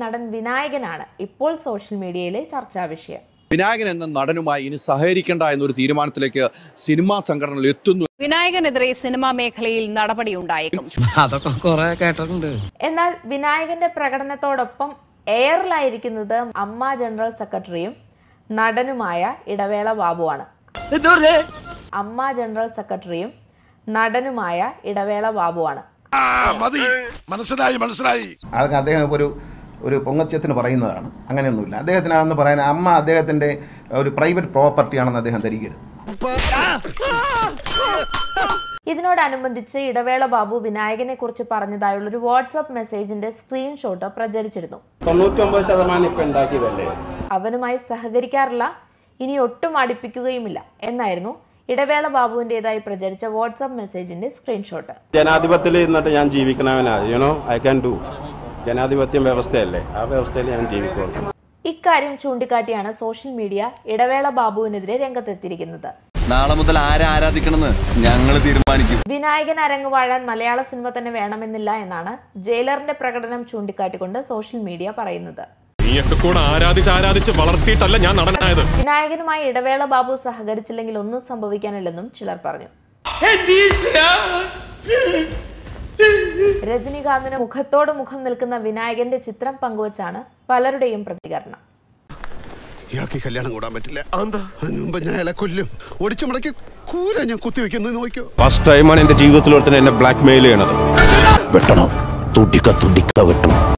നടൻ വിനായകനാണ് ഇപ്പോൾ സോഷ്യൽ മീഡിയയിലെ ചർച്ചാ വിഷയം വിനായകൻ എന്ന നടനുമായി ഇനി സഹകരിക്കേണ്ട എന്നൊരു തീരുമാനത്തിലേക്ക് സിനിമാ സംഘടനകൾ എത്തുന്നു വിനായകനെതിരെ സിനിമാ മേഖലയിൽ നടപടിയുണ്ടായേക്കും അതൊക്കെ കുറെ കേട്ടിട്ടുണ്ട് എന്നാൽ വിനായകന്റെ പ്രകടനത്തോടൊപ്പം എയറിലായിരിക്കുന്നത് അമ്മ ജനറൽ സെക്രട്ടറിയും നടനുമായ ഇടവേള ബാബുവാണ് അമ്മ ജനറൽ സെക്രട്ടറിയും നടനുമായ ഇടവേള ബാബുവാണ് മതി മനസ്സിലായി മനസ്സിലായി അതൊക്കെ അദ്ദേഹം ഒരു ഒരു പൊങ്ങച്ചത്തിന് പറയുന്നതാണ് അങ്ങനെയൊന്നുമില്ല അദ്ദേഹത്തിന് അതെന്ന് പറയാൻ അമ്മ അദ്ദേഹത്തിൻ്റെ ഒരു പ്രൈവറ്റ് പ്രോപ്പർട്ടിയാണെന്ന് അദ്ദേഹം ധരിക്കരുത് ഇതിനോടനുബന്ധിച്ച് ഇടവേള ബാബു വിനായകനെ കുറിച്ച് പറഞ്ഞതായുള്ള ഒരു വാട്സപ്പ് മെസ്സേജിന്റെ സ്ക്രീൻഷോട്ട് പ്രചരിച്ചിരുന്നു തൊണ്ണൂറ്റൊമ്പത് ശതമാനം ഇപ്പൊ ഉണ്ടാക്കിയതല്ലേ അവനുമായി സഹകരിക്കാറില്ല ഇനി ഒട്ടും അടുപ്പിക്കുകയുമില്ല എന്നായിരുന്നു ഇടവേള ബാബുവിൻ്റെതായി പ്രചരിച്ച വാട്സപ്പ് മെസ്സേജിന്റെ സ്ക്രീൻഷോട്ട് ജനാധിപത്യത്തിൽ നിന്നിട്ട് ഞാൻ ജീവിക്കണവനാ യുനോ ഐ ക്യാൻ ഡു ജനാധിപത്യം വ്യവസ്ഥയല്ലേ ആ വ്യവസ്ഥയിൽ ഞാൻ ജീവിക്കുള്ളൂ ഇക്കാര്യം ചൂണ്ടിക്കാട്ടിയാണ് സോഷ്യൽ മീഡിയ ഇടവേള ബാബുവിനെതിരെ രംഗത്തെത്തിയിരിക്കുന്നത് നാളെ മുതൽ ആരെ ആരാധിക്കണമെന്ന് ഞങ്ങൾ തീരുമാനിക്കും വിനായകൻ അരങ്ങ് വാഴാൻ മലയാള സിനിമ തന്നെ വേണമെന്നില്ല എന്നാണ് ജയിലറിന്റെ പ്രകടനം ചൂണ്ടിക്കാട്ടിക്കൊണ്ട് സോഷ്യൽ മീഡിയ പറയുന്നത് നീയൊക്കെ കൂടെ ആരാധിച്ച് ആരാധിച്ച് വളർത്തിയിട്ടല്ല ഞാൻ നടനായത് വിനായകനുമായി ഇടവേള ബാബു സഹകരിച്ചില്ലെങ്കിൽ ഒന്നും സംഭവിക്കാനില്ലെന്നും ചിലർ പറഞ്ഞു രജനീകാന്തിന് മുഖത്തോട് മുഖം നിൽക്കുന്ന വിനായകന്റെ ചിത്രം പങ്കുവച്ചാണ് പലരുടെയും പ്രതികരണം ഇയാൾക്ക് ഈ കല്യാണം കൂടാൻ പറ്റില്ല അതിനു മുമ്പ് ഞാൻ അയാളെ കൊല്ലും ഒടിച്ചു മുടക്കി കൂര ഞാൻ കുത്തിവെക്കുന്നത് നോക്കിയോ ഫസ്റ്റ് ടൈമാണ് എന്റെ ജീവിതത്തിൽ ഒരുത്തൻ എന്നെ ബ്ലാക്ക് മെയിൽ ചെയ്യണത് വെട്ടണം തുടിക്ക തുടിക്ക വെട്ടണം